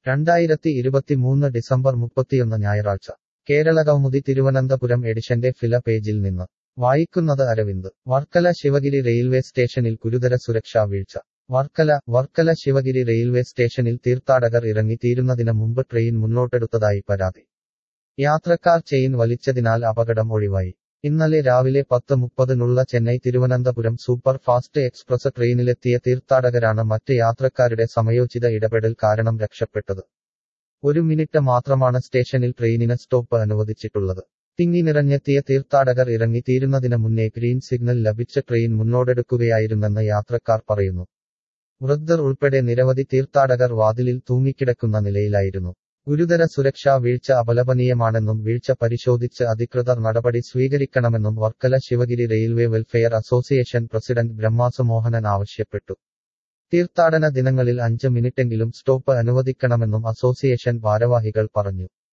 രണ്ടായിരത്തി ഇരുപത്തിമൂന്ന് ഡിസംബർ മുപ്പത്തിയൊന്ന് ഞായറാഴ്ച കേരള കൗമുദി തിരുവനന്തപുരം എഡിഷന്റെ ഫില പേജിൽ നിന്ന് വായിക്കുന്നത് അരവിന്ദ് വർക്കല ശിവഗിരി റെയിൽവേ സ്റ്റേഷനിൽ ഗുരുതര സുരക്ഷാ വീഴ്ച വർക്കല വർക്കല ശിവഗിരി റെയിൽവേ സ്റ്റേഷനിൽ തീർത്ഥാടകർ ഇറങ്ങി തീരുന്നതിന് മുമ്പ് ട്രെയിൻ മുന്നോട്ടെടുത്തതായി പരാതി യാത്രക്കാർ ചെയിൻ വലിച്ചതിനാൽ അപകടം ഒഴിവായി ഇന്നലെ രാവിലെ പത്ത് മുപ്പതിനുള്ള Chennai Thiruvananthapuram super fast express ട്രെയിനിലെത്തിയ തീർത്ഥാടകരാണ് മറ്റ് യാത്രക്കാരുടെ സമയോചിത ഇടപെടൽ കാരണം രക്ഷപ്പെട്ടത് ഒരു മിനിറ്റ് മാത്രമാണ് സ്റ്റേഷനിൽ ട്രെയിനിന് സ്റ്റോപ്പ് അനുവദിച്ചിട്ടുള്ളത് തിങ്ങി നിറഞ്ഞെത്തിയ തീർത്ഥാടകർ ഇറങ്ങി തീരുന്നതിന് മുന്നേ ഗ്രീൻ സിഗ്നൽ ലഭിച്ച ട്രെയിൻ മുന്നോട്ടെടുക്കുകയായിരുന്നെന്ന് യാത്രക്കാർ പറയുന്നു വൃദ്ധർ ഉൾപ്പെടെ നിരവധി തീർത്ഥാടകർ വാതിലിൽ തൂങ്ങിക്കിടക്കുന്ന നിലയിലായിരുന്നു ഗുരുതര സുരക്ഷാ വീഴ്ച അപലപനീയമാണെന്നും വീഴ്ച പരിശോധിച്ച് അധികൃതർ നടപടി സ്വീകരിക്കണമെന്നും Varkala Sivagiri railway welfare association president Brahmas Mohanan ആവശ്യപ്പെട്ടു തീർത്ഥാടന ദിനങ്ങളിൽ അഞ്ച് മിനിറ്റെങ്കിലും സ്റ്റോപ്പ് അനുവദിക്കണമെന്നും അസോസിയേഷൻ ഭാരവാഹികൾ പറഞ്ഞു